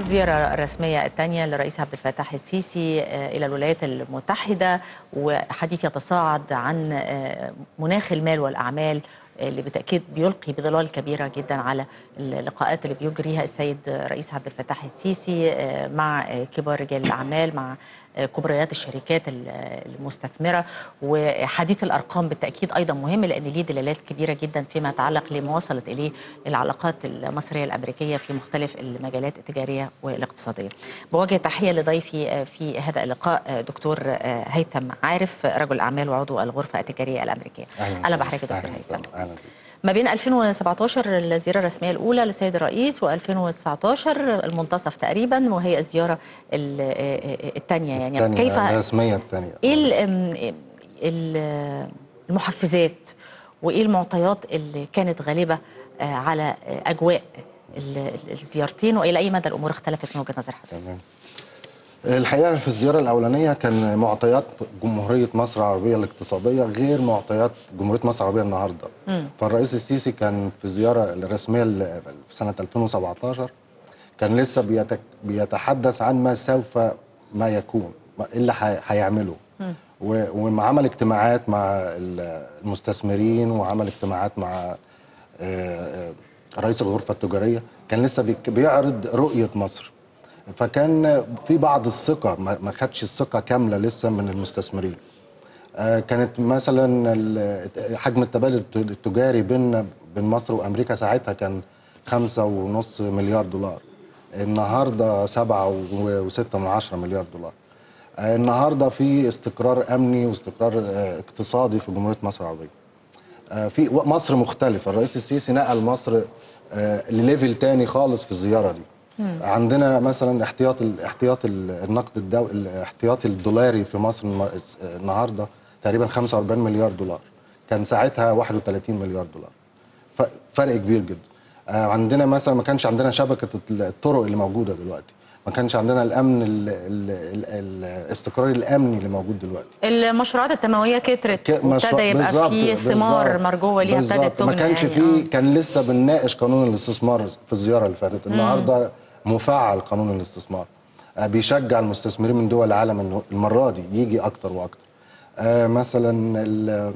الزيارة الرسمية الثانية للرئيس عبد الفتاح السيسي إلى الولايات المتحدة وحديث يتصاعد عن مناخ المال والأعمال اللي بالتاكيد بيلقي بظلال كبيره جدا على اللقاءات اللي بيجريها السيد رئيس عبد الفتاح السيسي مع كبار رجال الاعمال مع كبريات الشركات المستثمره وحديث الارقام بالتاكيد ايضا مهم لان ليه دلالات كبيره جدا فيما يتعلق لما وصلت اليه العلاقات المصريه الامريكيه في مختلف المجالات التجاريه والاقتصاديه. بوجه تحيه لضيفي في هذا اللقاء دكتور هيثم عارف رجل اعمال وعضو الغرفه التجاريه الامريكيه. اهلا بحضرتك دكتور هيثم. اهلا ما بين 2017 الزياره الرسميه الاولى للسيد الرئيس و2019 المنتصف تقريبا وهي الزياره الثانيه يعني التانية كيف الرسميه الثانيه ايه المحفزات وايه المعطيات اللي كانت غالبه على اجواء الزيارتين والى اي مدى الامور اختلفت من وجهه نظر حضرتك؟ تمام الحقيقه في الزياره الاولانيه كان معطيات جمهوريه مصر العربيه الاقتصاديه غير معطيات جمهوريه مصر العربيه النهارده مم. فالرئيس السيسي كان في الزياره الرسميه ل- في سنه 2017 كان لسه بيتك بيتحدث عن ما سوف ما يكون ما- ايه اللي هي- هيعمله و- وعمل اجتماعات مع ال- المستثمرين وعمل اجتماعات مع آه، آه، رئيس الغرفه التجاريه كان لسه بيك- بيعرض رؤيه مصر فكان في بعض الثقه ما ما خدش الثقه كامله لسه من المستثمرين آه، كانت مثلا ال- حجم التبادل الت- التجاري بين بين مصر وامريكا ساعتها كان خمسة ونص مليار دولار النهارده سبعة و- وستة من عشرة مليار دولار آه، النهارده في استقرار امني واستقرار آه، اقتصادي في جمهوريه مصر العربيه آه، في و- مصر مختلفه الرئيس السيسي نقل مصر آه، لليفل تاني خالص في الزياره دي عندنا مثلا احتياط ال- احتياط ال- النقد الدولي الاحتياطي الدولاري في مصر الم- النهارده تقريبا 45 مليار دولار كان ساعتها 31 مليار دولار ف- فرق كبير جدا آه، عندنا مثلا ما كانش عندنا شبكه الطرق اللي موجوده دلوقتي ما كانش عندنا الامن ال- ال- ال- الاستقرار الامني اللي موجود دلوقتي المشروعات التنمويه كترت ك- مشروع- وابتدى يبقى بالظبط- في ثمار بالظبط- مرجوه ليها ابتدت بالظبط. ما تجني كانش يعني. فيه آه. كان لسه بنناقش قانون الاستثمار في الزياره اللي فاتت النهارده مفعل قانون الاستثمار آه، بيشجع المستثمرين من دول العالم انه المره دي يجي اكتر واكتر آه، مثلا ال-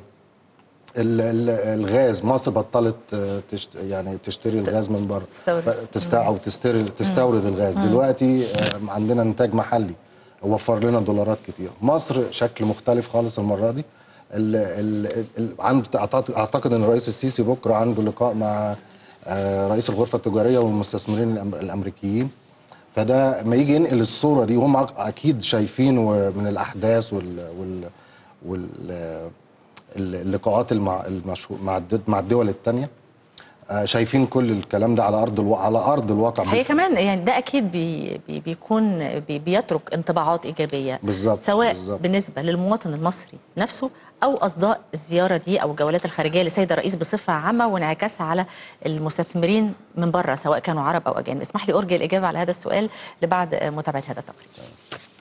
ال- ال- الغاز مصر بطلت آه، تشت يعني تشتري الغاز من بره تستورد. ف- تست او تستورد تستورد الغاز دلوقتي آه، عندنا انتاج محلي وفر لنا دولارات كتير مصر شكل مختلف خالص المره دي ال ال ال عنده أعتقد- اعتقد ان الرئيس السيسي بكره عنده لقاء مع آه، رئيس الغرفه التجاريه والمستثمرين الأم- الامريكيين فده ما يجي ينقل الصوره دي وهم أك- اكيد شايفين و- من الاحداث وال وال وال ال- اللقاءات المع المشهور مع الد- مع الدول الثانيه شايفين كل الكلام ده على ارض الوا... على ارض الواقع هي كمان يعني ده اكيد بي بي بيكون بي بيترك انطباعات ايجابيه بالظبط، سواء بالظبط. بالنسبه للمواطن المصري نفسه او اصداء الزياره دي او الجولات الخارجيه للسيد الرئيس بصفه عامه وانعكاسها على المستثمرين من بره سواء كانوا عرب او اجانب اسمح لي ارجي الاجابه على هذا السؤال لبعد متابعه هذا التقرير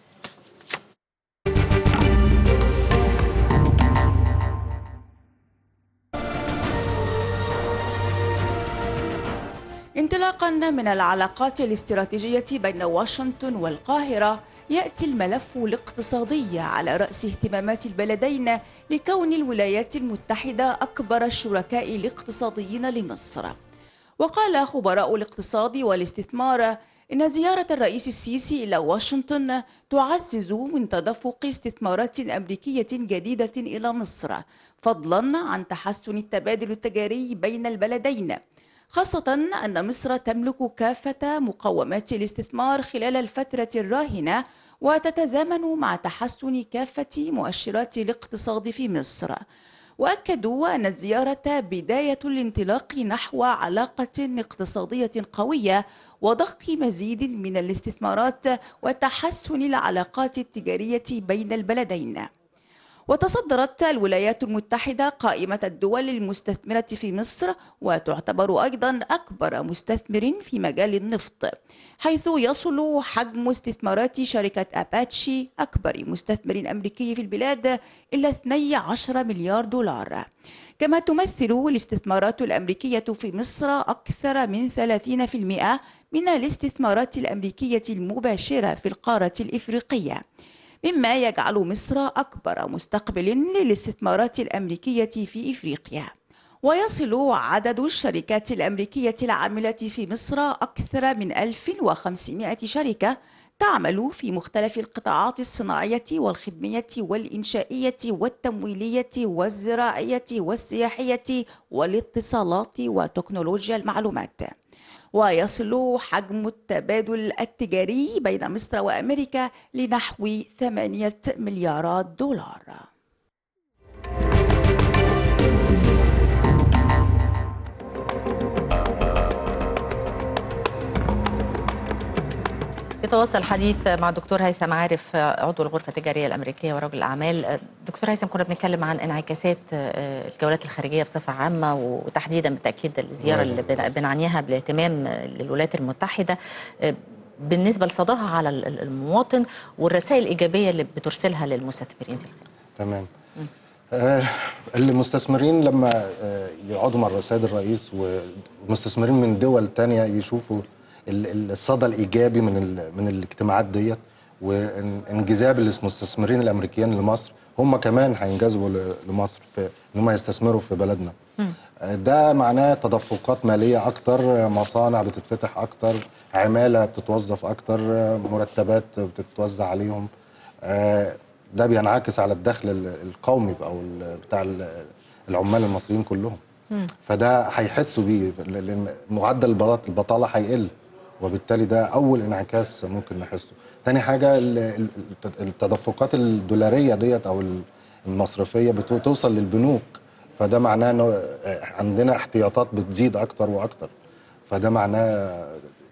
انطلاقا من العلاقات الاستراتيجية بين واشنطن والقاهرة يأتي الملف الاقتصادي على رأس اهتمامات البلدين لكون الولايات المتحدة أكبر الشركاء الاقتصاديين لمصر وقال خبراء الاقتصاد والاستثمار إن زيارة الرئيس السيسي إلى واشنطن تعزز من تدفق استثمارات أمريكية جديدة إلى مصر فضلا عن تحسن التبادل التجاري بين البلدين خاصة أن مصر تملك كافة مقومات الاستثمار خلال الفترة الراهنة وتتزامن مع تحسن كافة مؤشرات الاقتصاد في مصر وأكدوا أن الزيارة بداية الانطلاق نحو علاقة اقتصادية قوية وضخ مزيد من الاستثمارات وتحسن العلاقات التجارية بين البلدين وتصدرت الولايات المتحدة قائمة الدول المستثمرة في مصر وتعتبر أيضا أكبر مستثمر في مجال النفط حيث يصل حجم استثمارات شركة أباتشي أكبر مستثمر أمريكي في البلاد إلى 12 مليار دولار كما تمثل الاستثمارات الأمريكية في مصر أكثر من 30% من الاستثمارات الأمريكية المباشرة في القارة الإفريقية مما يجعل مصر أكبر مستقبل للاستثمارات الأمريكية في إفريقيا ويصل عدد الشركات الأمريكية العاملة في مصر أكثر من 1500 شركة تعمل في مختلف القطاعات الصناعية والخدمية والإنشائية والتمويلية والزراعية والسياحية والاتصالات وتكنولوجيا المعلومات ويصل حجم التبادل التجاري بين مصر وأمريكا لنحو 8 مليارات دولار يتواصل الحديث مع الدكتور هيثم عارف عضو الغرفة التجارية الأمريكية ورجل الأعمال دكتور هيثم كنا بنتكلم عن انعكاسات الجولات الخارجية بصفة عامة وتحديدا بالتأكيد الزيارة اللي بنعنيها بالاهتمام للولايات المتحدة بالنسبة لصداها على المواطن والرسائل الإيجابية اللي بترسلها للمستثمرين تمام آه المستثمرين لما آه يقعدوا مع السيد الرئيس ومستثمرين من دول تانية يشوفوا الصدى الايجابي من من الاجتماعات ديت وانجذاب المستثمرين الامريكيين لمصر هم كمان هينجذبوا لمصر في ان هم يستثمروا في بلدنا ده معناه تدفقات ماليه اكتر مصانع بتتفتح اكتر عماله بتتوظف اكتر مرتبات بتتوزع عليهم ده بينعكس على الدخل القومي او بتاع العمال المصريين كلهم فده هيحسوا بيه لان معدل البطاله هيقل وبالتالي ده اول انعكاس ممكن نحسه تاني حاجه التدفقات الدولاريه ديت او المصرفيه بتوصل للبنوك فده معناه انه عندنا احتياطات بتزيد اكتر واكتر فده معناه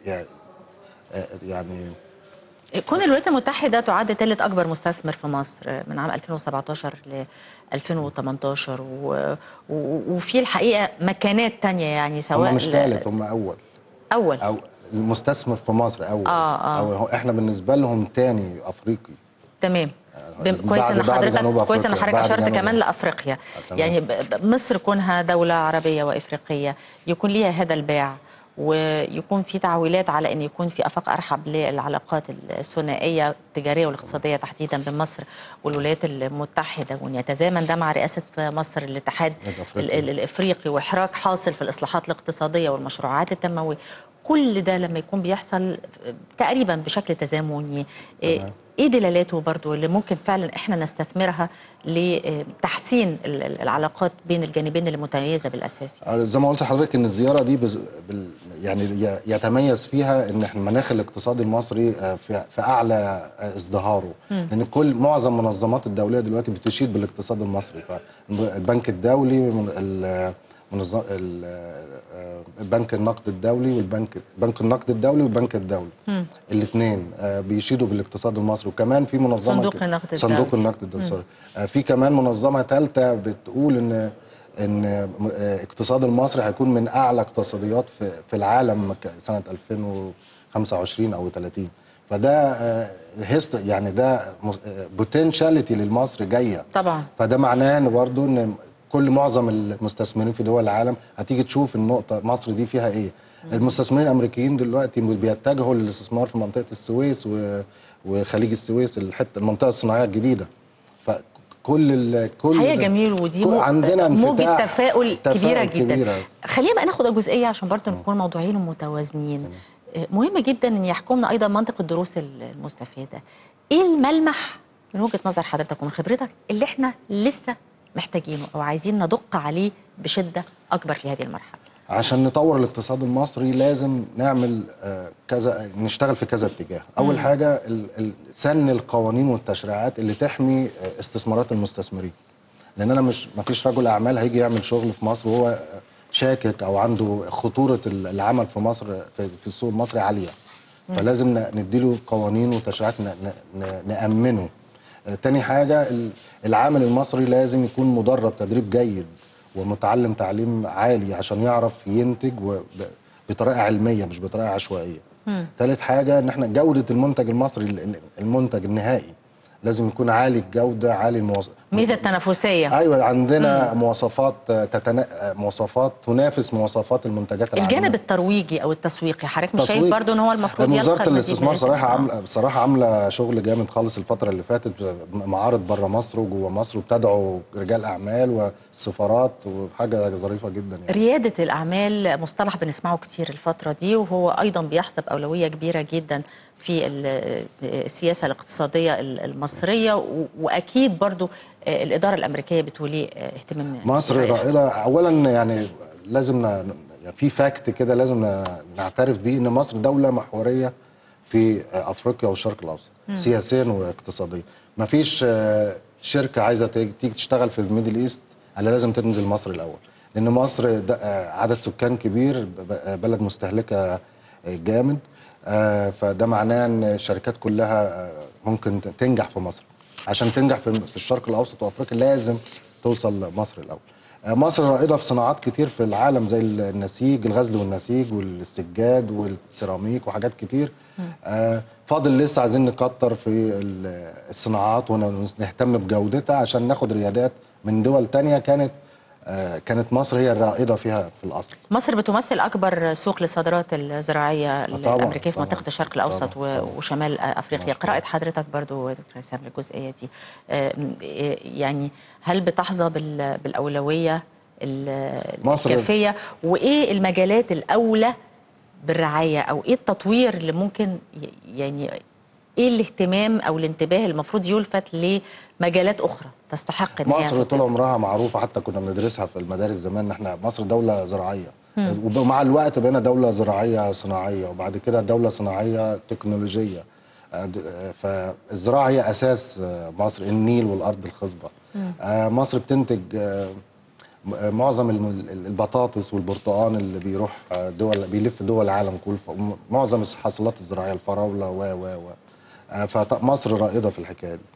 يعني كون الولايات المتحدة تعد ثالث أكبر مستثمر في مصر من عام 2017 ل 2018 و... و... وفي الحقيقة مكانات تانية يعني سواء هم مش ثالث هم أول أول أو المستثمر في مصر أول آه آه. أو إحنا بالنسبة لهم تاني أفريقي تمام كويس ان حضرتك كويس ان حضرتك اشرت كمان لافريقيا يعني مصر كونها دوله عربيه وافريقيه يكون ليها هذا الباع ويكون في تعويلات على ان يكون في افاق ارحب للعلاقات الثنائيه التجاريه والاقتصاديه تحديدا بين مصر والولايات المتحده وان يتزامن ده مع رئاسه مصر للاتحاد الافريقي واحراج حاصل في الاصلاحات الاقتصاديه والمشروعات التنمويه كل ده لما يكون بيحصل تقريبا بشكل تزامني ايه دلالاته برضو اللي ممكن فعلا احنا نستثمرها لتحسين العلاقات بين الجانبين المتميزه بالاساس زي ما قلت لحضرتك ان الزياره دي بز... بال... يعني يتميز فيها ان المناخ الاقتصادي المصري في, في اعلى ازدهاره م. لان كل معظم المنظمات الدوليه دلوقتي بتشيد بالاقتصاد المصري فالبنك الدولي ال... منظم بنك النقد الدولي والبنك بنك النقد الدولي والبنك الدولي الاثنين بيشيدوا بالاقتصاد المصري وكمان في منظمه صندوق النقد صندوق النقد الدولي سوري في كمان منظمه ثالثه بتقول ان ان اقتصاد المصري هيكون من اعلى اقتصاديات في في العالم سنه 2025 او 30 فده هيست يعني ده بوتنشاليتي للمصر جايه طبعا فده معناه ان برضه ان كل معظم المستثمرين في دول العالم هتيجي تشوف النقطه مصر دي فيها ايه المستثمرين الامريكيين دلوقتي بيتجهوا للاستثمار في منطقه السويس وخليج السويس الحته المنطقه الصناعيه الجديده فكل ال كل حقيقه جميل ودي عندنا موجة تفاؤل, تفاؤل كبيره جدا كبيرة. خلينا بقى ناخد الجزئيه عشان برضه نكون موضوعيين ومتوازنين مهم جدا ان يحكمنا ايضا منطق الدروس المستفاده ايه الملمح من وجهه نظر حضرتك ومن خبرتك اللي احنا لسه محتاجينه او عايزين ندق عليه بشده اكبر في هذه المرحله عشان نطور الاقتصاد المصري لازم نعمل كذا نشتغل في كذا اتجاه اول مم. حاجه سن القوانين والتشريعات اللي تحمي استثمارات المستثمرين لان انا مش ما فيش رجل اعمال هيجي يعمل شغل في مصر وهو شاكك او عنده خطوره العمل في مصر في السوق المصري عاليه مم. فلازم نديله قوانين وتشريعات نامنه تاني حاجة العامل المصري لازم يكون مدرب تدريب جيد ومتعلم تعليم عالي عشان يعرف ينتج بطريقة علمية مش بطريقة عشوائية تالت حاجة ان احنا جودة المنتج المصري المنتج النهائي لازم يكون عالي الجودة عالي ميزه تنافسيه ايوه عندنا مواصفات تتنا... مواصفات تنافس مواصفات المنتجات العالميه الجانب الترويجي او التسويقي حضرتك مش شايف تسويق. برضو ان هو المفروض يلقى وزاره المزيد الاستثمار من صراحه الاهتمام؟ عامله بصراحه عامله شغل جامد خالص الفتره اللي فاتت معارض بره مصر وجوه مصر وبتدعو رجال اعمال والسفارات وحاجه ظريفه جدا يعني ريادة الأعمال مصطلح بنسمعه كتير الفترة دي وهو أيضا بيحسب أولوية كبيرة جدا في ال- السياسة الاقتصادية المصرية و- وأكيد برضو الإدارة الأمريكية بتولي اهتمام مصر رائع. رائده اولا يعني لازم ن... يعني في فاكت كده لازم ن- نعترف بيه ان مصر دوله محوريه في افريقيا والشرق الاوسط سياسيا واقتصاديا ما فيش شركه عايزه تيجي تيجي تشتغل في الميدل ايست الا لازم تنزل مصر الاول لان مصر ده آه، عدد سكان كبير ب- بلد مستهلكه آه، جامد آه، فده معناه ان الشركات كلها آه، ممكن ت- تنجح في مصر عشان تنجح في في الشرق الاوسط وافريقيا لازم توصل مصر الاول آه، مصر رائده في صناعات كتير في العالم زي النسيج الغزل والنسيج والسجاد والسيراميك وحاجات كتير آه، فاضل لسه عايزين نكتر في ال- الصناعات ونهتم بجودتها عشان ناخد ريادات من دول تانية كانت آه، كانت مصر هي الرائده فيها في الاصل مصر بتمثل أكبر سوق للصادرات الزراعية طبعاً، الأمريكية في طبعاً، منطقة الشرق الأوسط طبعاً، و- طبعاً. وشمال أفريقيا مظبوط. قراءة حضرتك برضو دكتور حسام للجزئية دي آه، يعني هل بتحظى بال- بالأولوية ال- مصر- الكافية وإيه المجالات الأولى بالرعاية أو إيه التطوير اللي ممكن ي- يعني إيه الاهتمام أو الانتباه المفروض يلفت لمجالات أخرى تستحق إن هي مصر طول تتابع؟ عمرها معروفه حتى كنا بندرسها في المدارس زمان ان احنا مصر دوله زراعيه ومع الوقت بقينا دوله زراعيه صناعيه وبعد كده دوله صناعيه تكنولوجيه آه، د- آه، فالزراعه هي اساس آه، مصر النيل والارض الخصبه آه، مصر بتنتج آه، م- آه، معظم الم- البطاطس والبرتقال اللي بيروح آه، دول بيلف دول العالم كله ف- معظم الحاصلات الزراعيه الفراوله و و و آه، فمصر رائده في الحكايه دي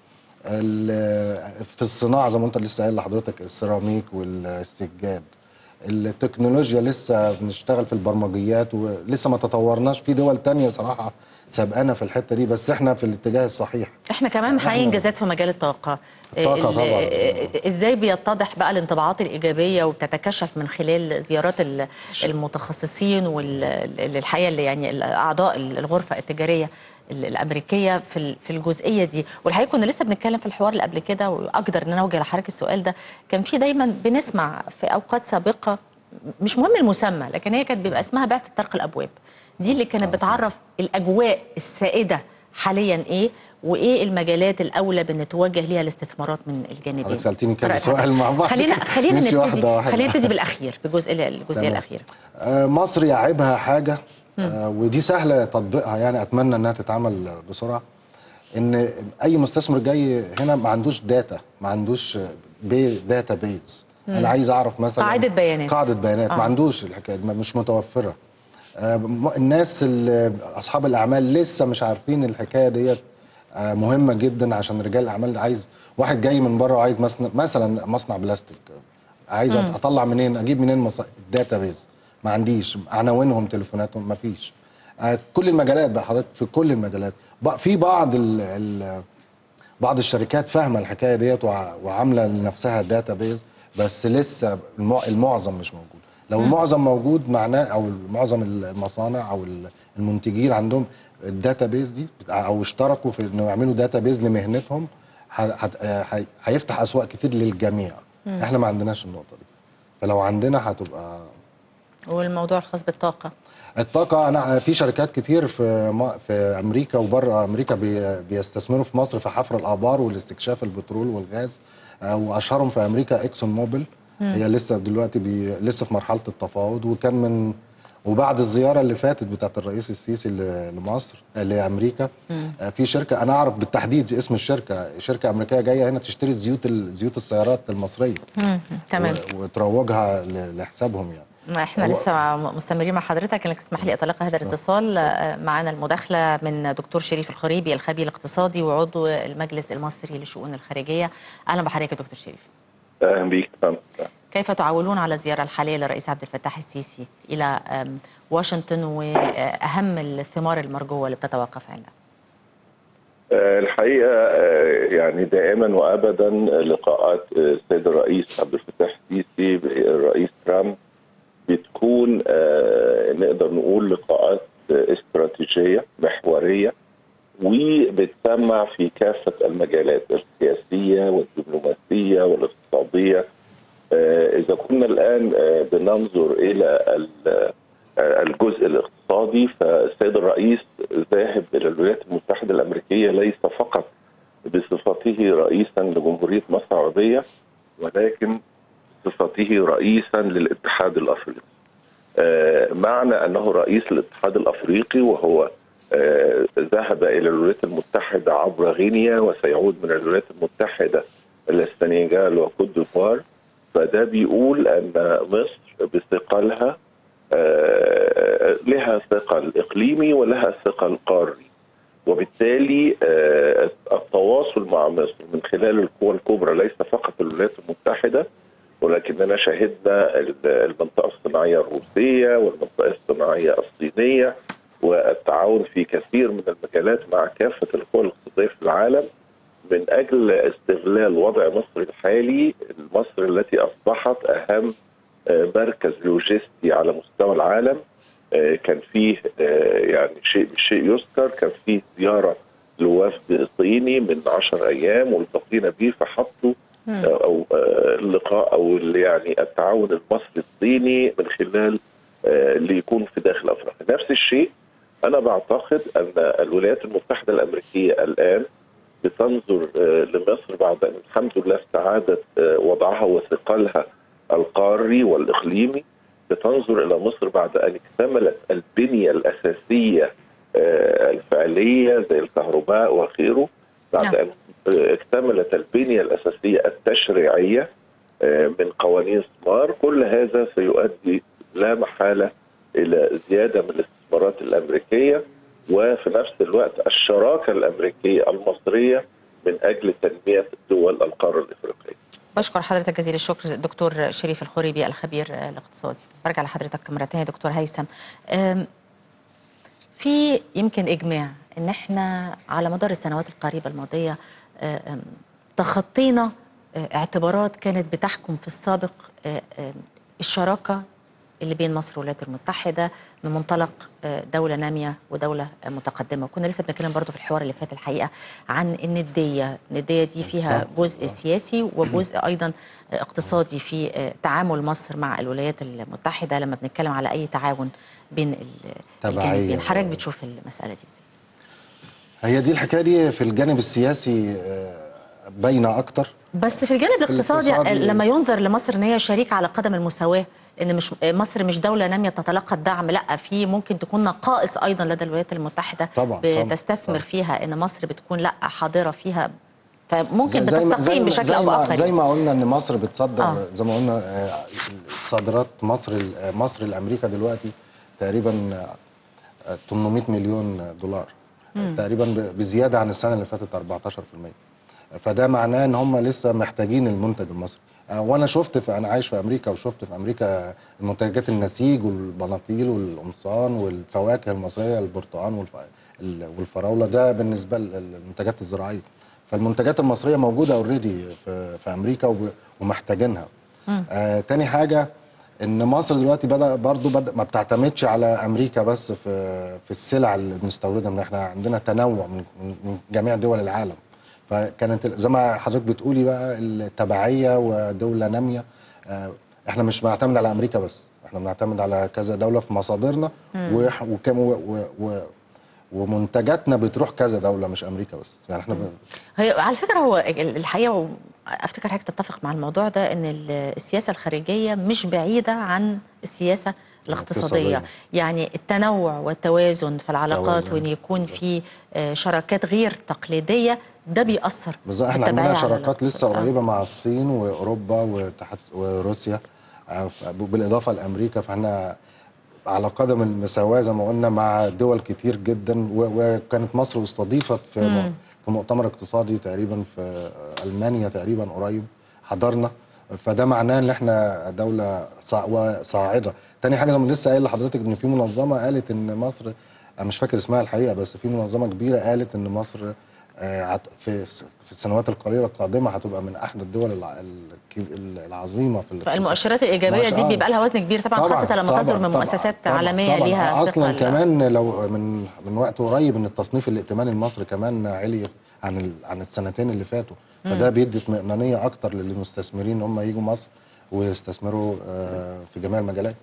ال- في الصناعه زي ما انت لسه قايل لحضرتك السيراميك والسجاد التكنولوجيا لسه بنشتغل في البرمجيات ولسه ما تطورناش في دول تانية صراحه سابقانا في الحته دي بس احنا في الاتجاه الصحيح احنا كمان إحنا- محققين انجازات في مجال الطاقه الطاقة ال- طبعاً. ازاي بيتضح بقى الانطباعات الايجابيه وبتتكشف من خلال زيارات ال- المتخصصين والحقيقه اللي يعني اعضاء الغرفه التجاريه ال- الامريكيه في ال- في الجزئيه دي والحقيقه كنا لسه بنتكلم في الحوار اللي قبل كده واقدر ان انا اوجه لحضرتك السؤال ده كان في دايما بنسمع في اوقات سابقه مش مهم المسمى لكن هي كانت بيبقى اسمها بعثه طرق الابواب دي اللي كانت بتعرف الاجواء السائده حاليا ايه وايه المجالات الاولى بان توجه ليها الاستثمارات من الجانبين حضرتك سألتيني كذا رأي سؤال حضرتك. مع بعض خلينا كده. خلينا نمشي واحدة نبتدي واحدة. خلينا نبتدي بالاخير بالجزء الجزئيه تمام. الاخيره آه، مصر يعيبها حاجه آه، ودي سهله تطبيقها يعني اتمنى انها تتعمل بسرعه ان اي مستثمر جاي هنا ما عندوش داتا ما عندوش بي داتا بيز انا عايز اعرف مثلا قاعدة بيانات. قاعده بيانات آه. ما عندوش الحكايه دي ما- مش متوفره آه، م- الناس اللي اصحاب الاعمال لسه مش عارفين الحكايه ديت آه، مهمه جدا عشان رجال الاعمال عايز واحد جاي من بره وعايز مصنع مثلا مصنع بلاستيك عايز اطلع منين اجيب منين مص... الداتا بيز ما عنديش عناوينهم تليفوناتهم ما فيش آه، كل المجالات بقى حضرتك في كل المجالات بقى في بعض ال... ال... بعض الشركات فاهمه الحكايه ديت وع- وعامله لنفسها داتا بيز بس لسه المع... المعظم مش موجود لو المعظم موجود معناه او معظم المصانع او المنتجين عندهم الداتا بيز دي او اشتركوا في انه يعملوا داتا بيز لمهنتهم ه- هت- هي- هيفتح اسواق كتير للجميع احنا ما عندناش النقطه دي فلو عندنا هتبقى والموضوع الخاص بالطاقه الطاقة أنا في شركات كتير في م- في أمريكا وبره أمريكا بي- بيستثمروا في مصر في حفر الآبار والاستكشاف البترول والغاز آه، وأشهرهم في أمريكا إكسون موبل هي لسه دلوقتي بي لسه في مرحلة التفاوض وكان من وبعد الزيارة اللي فاتت بتاعت الرئيس السيسي ل- لمصر آه، لأمريكا آه، في شركة أنا أعرف بالتحديد اسم الشركة شركة أمريكية جاية هنا تشتري زيوت ال- زيوت السيارات المصرية مم. تمام و- وتروجها ل- لحسابهم يعني ما احنا هو- لسه مع- مستمرين مع حضرتك لك اسمح لي اطلق هذا الاتصال آه، معنا المداخله من دكتور شريف الخريبي الخبير الاقتصادي وعضو المجلس المصري للشؤون الخارجيه اهلا بحضرتك يا دكتور شريف اهلا بيك فندم. كيف تعولون على الزياره الحاليه للرئيس عبد الفتاح السيسي الى آم، واشنطن واهم الثمار المرجوه اللي بتتوقف عندها آه، الحقيقه آه، يعني دائما وابدا لقاءات آه، السيد الرئيس عبد الفتاح السيسي بالرئيس ترامب بتكون آه، نقدر نقول لقاءات آه، استراتيجيه محوريه وبتسمع في كافه المجالات السياسيه والدبلوماسيه والاقتصاديه آه، اذا كنا الان آه، بننظر الى ال- آه، الجزء الاقتصادي فالسيد الرئيس ذاهب الى الولايات المتحده الامريكيه ليس فقط بصفته رئيسا لجمهوريه مصر العربيه ولكن بصفته رئيسا للاتحاد الافريقي. آه، معنى انه رئيس الاتحاد الافريقي وهو آه، ذهب الى الولايات المتحده عبر غينيا وسيعود من الولايات المتحده الى السنغال وكوت ديفوار فده بيقول ان مصر بثقلها آه، لها ثقل اقليمي ولها ثقل قاري وبالتالي آه، التواصل مع مصر من خلال القوى الكبرى ليس فقط الولايات المتحده ولكننا شهدنا ال- المنطقه الصناعيه الروسيه والمنطقه الصناعيه الصينيه والتعاون في كثير من المجالات مع كافه القوى الاقتصاديه في العالم من اجل استغلال وضع مصر الحالي مصر التي اصبحت اهم آه، مركز لوجستي على مستوى العالم آه، كان فيه آه، يعني شيء شيء يذكر كان فيه زياره لوفد صيني من 10 ايام والتقينا به فحطوا مم. آه، او آه، اللقاء او ال- يعني التعاون المصري الصيني من خلال آه، اللي يكون في داخل افريقيا نفس الشيء انا بعتقد ان الولايات المتحده الامريكيه الان بتنظر آه، لمصر بعد ان الحمد لله استعادت آه، وضعها وثقلها القاري والاقليمي بتنظر الى مصر بعد ان اكتملت البنيه الاساسيه آه، الفعليه زي الكهرباء وغيره بعد نعم. ان آه، اكتملت البنيه الاساسيه التشريعيه آه، من قوانين سمار كل هذا سيؤدي لا محاله الى زياده من الاستثمارات الامريكيه وفي نفس الوقت الشراكه الامريكيه المصريه من اجل تنميه دول القاره الافريقيه. بشكر حضرتك جزيل الشكر دكتور شريف الخوريبي الخبير آه، الاقتصادي برجع لحضرتك مرة تانية دكتور هيثم أم، في يمكن إجماع إن إحنا على مدار السنوات القريبة الماضية آه، أم، تخطينا آه، اعتبارات كانت بتحكم في السابق آه، آم، الشراكة اللي بين مصر والولايات المتحدة من منطلق آه، دولة نامية ودولة آه، متقدمة وكنا لسه بنتكلم برضو في الحوار اللي فات الحقيقة عن الندية الندية دي فيها بالظبط. جزء سياسي وجزء أيضا آه، اقتصادي في آه، تعامل مصر مع الولايات المتحدة لما بنتكلم على أي تعاون بين ال- تبعية. الجانبين حضرتك بتشوف المسألة دي ازاي؟ هي دي الحكايه دي في الجانب السياسي آه، باينه اكتر بس في الجانب الاقتصادي الاقتصادي- لما ينظر لمصر ان هي شريكه على قدم المساواه ان مش مصر مش دوله ناميه تتلقى الدعم لا في ممكن تكون نقائص ايضا لدى الولايات المتحده طبعاً، طبعاً، بتستثمر طبعاً. فيها ان مصر بتكون لا حاضره فيها فممكن زي- زي ما- بتستقيم زي ما- بشكل زي او ما باخر زي ما قلنا ان مصر بتصدر آه. آه. زي ما قلنا آه، صادرات مصر ال- مصر لامريكا دلوقتي تقريبا آه، 800 مليون دولار تقريبا ب- بزياده عن السنه اللي فاتت 14% فده معناه ان هم لسه محتاجين المنتج المصري آه، وانا شفت في انا عايش في امريكا وشفت في امريكا المنتجات النسيج والبناطيل والقمصان والفواكه المصريه البرتقال والف... ال- والفراوله ده بالنسبه للمنتجات الزراعيه فالمنتجات المصريه موجوده اوريدي في, في امريكا وب... ومحتاجينها آه تاني حاجه ان مصر دلوقتي بدا برضو بدا ما بتعتمدش على امريكا بس في في السلع اللي بنستوردها من احنا عندنا تنوع من, من- من جميع دول العالم فكانت ال- زي ما حضرتك بتقولي بقى التبعيه ودوله ناميه آه، احنا مش بنعتمد على امريكا بس احنا بنعتمد على كذا دوله في مصادرنا وح- وكم و و و ومنتجاتنا بتروح كذا دوله مش امريكا بس يعني احنا ب... هي على فكره هو ال- الحقيقه و- افتكر حضرتك تتفق مع الموضوع ده ان ال- السياسه الخارجيه مش بعيده عن السياسه الاقتصاديه الاقتصادية. يعني التنوع والتوازن في العلاقات توازن. وان يكون في آه، شراكات غير تقليديه ده بيأثر بالظبط احنا بالتبعية عندنا على شراكات لسه الاقتصاد. آه. قريبه مع الصين واوروبا وتحت وروسيا آه، ف- بالاضافه لامريكا فاحنا على قدم المساواه زي ما قلنا مع دول كتير جدا و- وكانت مصر استضيفت في م- في مؤتمر اقتصادي تقريبا في المانيا تقريبا قريب حضرنا فده معناه ان احنا دوله صاع- وصاعده تاني حاجه زي ما لسه قايل لحضرتك ان في منظمه قالت ان مصر انا مش فاكر اسمها الحقيقه بس في منظمه كبيره قالت ان مصر آه، عت- في في السنوات القليله القادمه هتبقى من احد الدول الع- الك- العظيمه في الاقتصاد. فالمؤشرات الايجابيه مؤشر- دي آه. بيبقى لها وزن كبير طبعا, خاصه لما طبعاً، تصدر من طبعاً، مؤسسات طبعاً، عالميه طبعاً. ليها اصلا ثقة. كمان لو من من وقت قريب ان التصنيف الائتماني المصري كمان علي عن ال- عن السنتين اللي فاتوا فده بيدي اطمئنانيه اكتر للمستثمرين ان هم يجوا مصر ويستثمروا آه، في جميع المجالات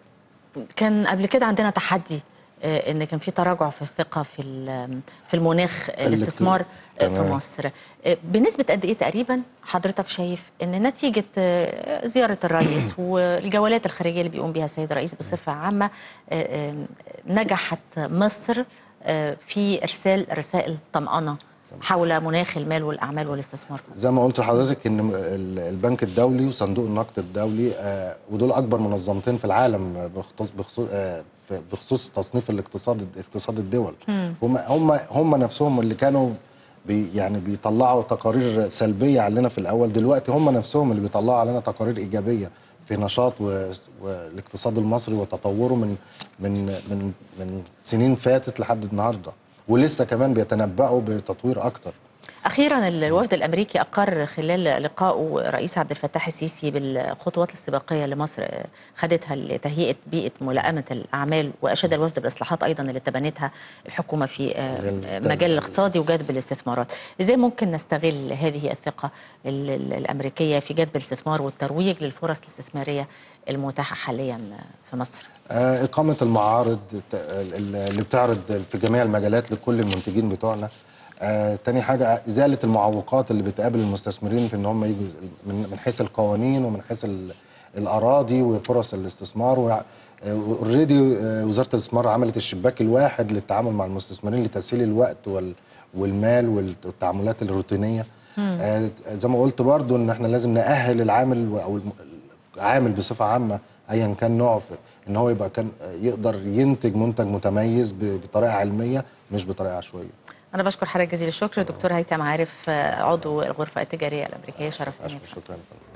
كان قبل كده عندنا تحدي آه، ان كان في تراجع في الثقه في ال- في المناخ آه، الاكت- الاستثمار آه، في تمام. مصر آه، بنسبه قد ايه تقريبا حضرتك شايف ان نتيجه آه، زياره الرئيس والجولات الخارجيه اللي بيقوم بها السيد الرئيس بصفه عامه آه، آه، نجحت مصر آه، في ارسال رسائل طمانه حول مناخ المال والاعمال والاستثمار في مصر زي ما قلت لحضرتك ان ال- البنك الدولي وصندوق النقد الدولي آه، ودول اكبر منظمتين في العالم بخصوص بخصوص آه، في- بخصوص تصنيف الاقتصاد اقتصاد الدول هم هم هم نفسهم اللي كانوا بي يعني بيطلعوا تقارير سلبيه علينا في الاول دلوقتي هم نفسهم اللي بيطلعوا علينا تقارير ايجابيه في نشاط و- والاقتصاد المصري وتطوره من من من من سنين فاتت لحد النهارده ولسه كمان بيتنبأوا بتطوير اكتر اخيرا الوفد الامريكي اقر خلال لقائه رئيس عبد الفتاح السيسي بالخطوات الاستباقيه اللي مصر خدتها لتهيئه بيئه ملائمه الاعمال واشاد الوفد بالاصلاحات ايضا اللي تبنتها الحكومه في مجال- المجال الاقتصادي وجذب الاستثمارات ازاي ممكن نستغل هذه الثقه ال- ال- الامريكيه في جذب الاستثمار والترويج للفرص الاستثماريه المتاحه حاليا في مصر آه، إقامة المعارض الت- ال- اللي بتعرض في جميع المجالات لكل المنتجين بتوعنا آه، تاني حاجة إزالة المعوقات اللي بتقابل المستثمرين في إن هم يجوا من من حيث القوانين ومن حيث ال- الأراضي وفرص الاستثمار اوريدي وزارة الاستثمار عملت الشباك الواحد للتعامل مع المستثمرين لتسهيل الوقت وال- والمال والتعاملات الروتينية آه، زي ما قلت برضو إن إحنا لازم نأهل العامل و- أو الم- عامل بصفه عامه ايا كان نوعه في- ان هو يبقى كان يقدر ينتج منتج متميز ب- بطريقه علميه مش بطريقه عشوائيه انا بشكر حضرتك جزيل الشكر دكتور هيثم عارف عضو الغرفه التجاريه الامريكيه شرفتني شكرا شكرا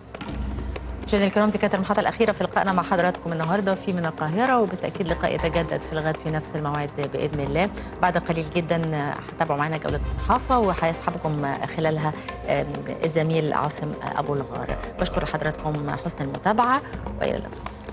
مشاهدينا الكرام دي كانت المحطة الأخيرة في لقائنا مع حضراتكم النهاردة في من القاهرة وبالتأكيد لقاء يتجدد في الغد في نفس الموعد بإذن الله بعد قليل جدا هتابعوا معنا جولة الصحافة وهيصحبكم خلالها الزميل عاصم أبو الغار بشكر حضراتكم حسن المتابعة وإلى اللقاء